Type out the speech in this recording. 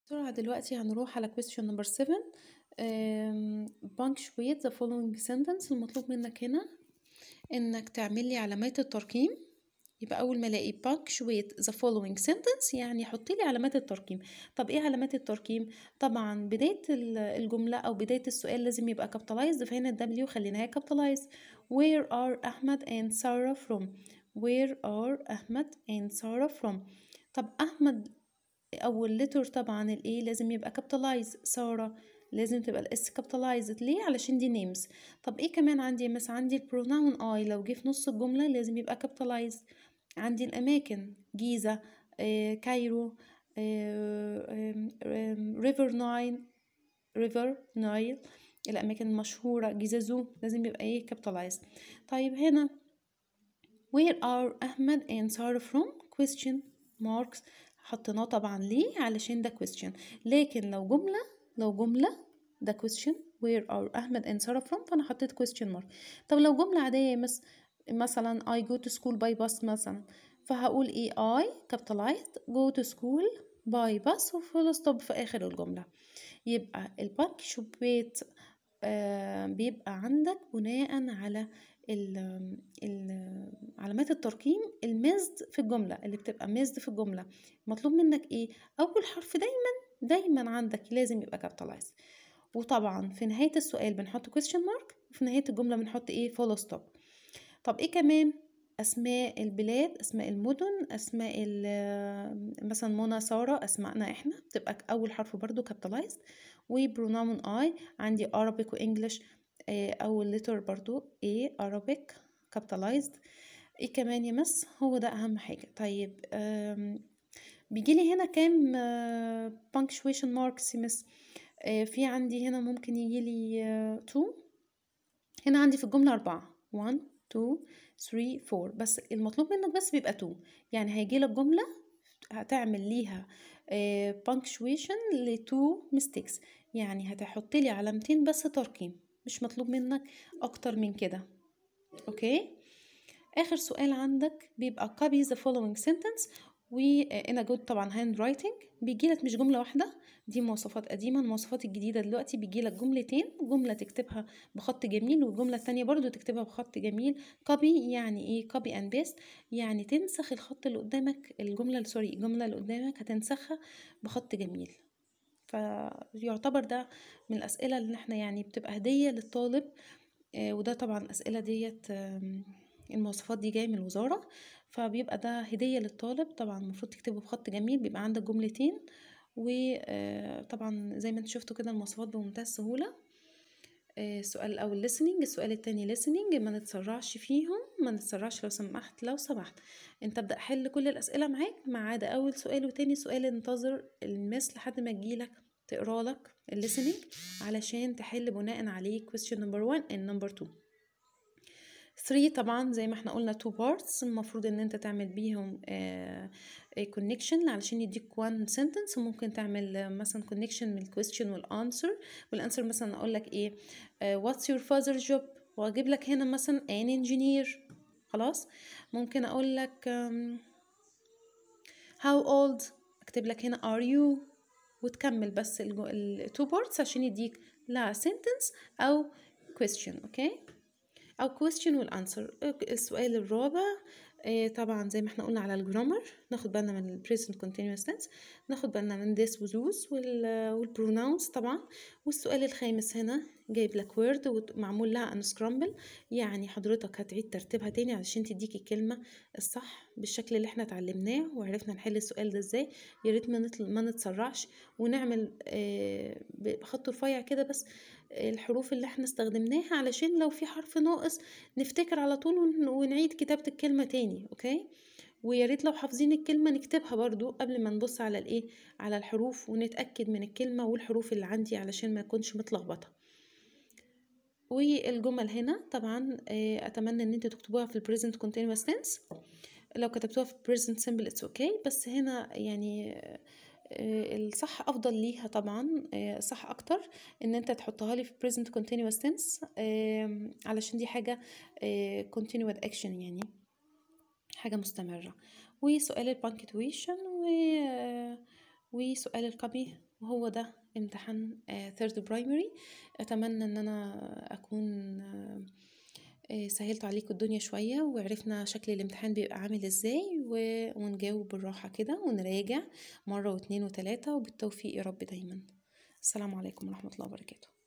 بسرعة دلوقتي هنروح على question number 7 um, punctuate the following sentence المطلوب منك هنا انك تعمل لي علامات الترقيم يبقى اول ما الاقي punctuate the following sentence يعني حط لي علامات الترقيم طب ايه علامات الترقيم طبعا بداية ال- الجملة او بداية السؤال لازم يبقى capitalized فهنا ال W خليناها capitalized where are أحمد and Sarah from where are أحمد and Sarah from طب أحمد اول لتر طبعا الايه لازم يبقى كابيتالايز ساره لازم تبقى الاس كابيتالايزد ليه علشان دي نيمز طب ايه كمان عندي مثلا عندي البروناون اي لو جه في نص الجمله لازم يبقى كابيتالايز عندي الاماكن جيزه آه، كايرو ريفر ناين ريفر نايل الاماكن المشهوره جيزازو لازم يبقى ايه كابيتالايز طيب هنا where are أحمد and Sarah from question marks حطيناه طبعا ليه علشان ده question لكن لو جملة لو جملة ده question where are أحمد and Sarah from فأنا حطيت question mark طب لو جملة عادية مس مثلا I go to school by bus مثلا فهقول ايه I capitalized go to school by bus وفول ستوب في آخر الجملة يبقى البانكشوبيت آه بيبقى عندك بناء على ال ال علامات الترقيم المزد في الجملة اللي بتبقى مزد في الجملة مطلوب منك ايه أول حرف دايما دايما عندك لازم يبقى كابيتالايز وطبعا في نهاية السؤال بنحط question mark وفي نهاية الجملة بنحط ايه full stop طب ايه كمان اسماء البلاد اسماء المدن اسماء ال- مثلا منى ساره اسمائنا احنا بتبقى اول حرف برضو capitalized وبرونامون اي عندي Arabic وانجلش اول لتر برضو A Arabic capitalized ايه كمان يا مس هو ده اهم حاجة طيب بيجي لي هنا كام آه، punctuation marks يا مس آه، في عندي هنا ممكن يجي لي 2 هنا عندي في الجملة أربعة 1 2 3 4 بس المطلوب منك بس بيبقى 2 يعني هيجي لك جملة هتعمل ليها آه، punctuation ل 2 mistakes يعني هتحط لي علامتين بس ترقيم مش مطلوب منك أكتر من كده أوكي آخر سؤال عندك بيبقى copy the following sentence وأنا جود طبعا hand writing بيجيلك مش جملة واحدة دي مواصفات قديمة المواصفات الجديدة دلوقتي بيجيلك جملتين جملة تكتبها بخط جميل والجملة التانية برضو تكتبها بخط جميل copy يعني ايه copy and paste يعني تنسخ الخط اللي قدامك الجملة سوري الجملة اللي قدامك هتنسخها بخط جميل فيعتبر ده من الأسئلة اللي احنا يعني بتبقى هدية للطالب آه، وده طبعا الأسئلة ديت آم، المواصفات دي جاية من الوزارة فبيبقى ده هدية للطالب طبعا المفروض تكتبه بخط جميل بيبقى عندك جملتين وطبعا زي ما انتوا شفتوا كده المواصفات بمنتهى السهولة آه، السؤال الأول listening السؤال التاني listening ما نتسرعش فيهم ما نتسرعش لو سمحت لو سمحت انت ابدأ حل كل الأسئلة معاك ما عدا أول سؤال وتاني سؤال انتظر المس لحد ما تجيلك تقرا لك listening علشان تحل بناء عليه question number one and number two 3 طبعا زي ما احنا قلنا two parts المفروض ان انت تعمل بيهم آه connection علشان يديك one sentence وممكن تعمل آه، مثلا connection من ال question والانسر والانسر مثلا اقول لك ايه آه what's your father job واجيب لك هنا مثلا an engineer خلاص ممكن اقول لك um, how old اكتب لك هنا are you وتكمل بس الجو- ال two parts عشان يديك لا sentence او question اوكي او question والانسر السؤال الرابع آه، طبعا زي ما احنا قلنا على الجرامر ناخد بالنا من ال present continuous tense ناخد بالنا من this و those وال والبروناونس طبعا والسؤال الخامس هنا جايب لك word ومعمول لها unscramble يعني حضرتك هتعيد ترتيبها تاني علشان تديك الكلمة الصح بالشكل اللي احنا اتعلمناه وعرفنا نحل السؤال ده ازاي يا ريت ما نطل... ما نتسرعش ونعمل آه، بخط رفيع كده بس الحروف اللي احنا استخدمناها علشان لو في حرف ناقص نفتكر على طول ون- ونعيد كتابة الكلمة تاني اوكي ويا ريت لو حافظين الكلمة نكتبها برضو قبل ما نبص على الايه على الحروف ونتأكد من الكلمة والحروف اللي عندي علشان ما يكونش متلخبطة والجمل هنا طبعا آه، اتمنى ان انتوا تكتبوها في ال present continuous tense لو كتبتوها في present simple it's okay بس هنا يعني آه، آه، الصح افضل ليها طبعا آه، صح اكتر ان انت تحطها لي في present continuous tense آم، علشان دي حاجة آه، continued action يعني حاجة مستمرة وسؤال ال punctuation و آه، وسؤال الكوبي وهو ده امتحان ثيرد برايمري اتمنى ان انا اكون آه، آه، سهلت عليكم الدنيا شوية وعرفنا شكل الامتحان بيبقى عامل ازاي و- ونجاوب بالراحة كده ونراجع مرة واتنين وتلاتة وبالتوفيق يا رب دايما السلام عليكم ورحمة الله وبركاته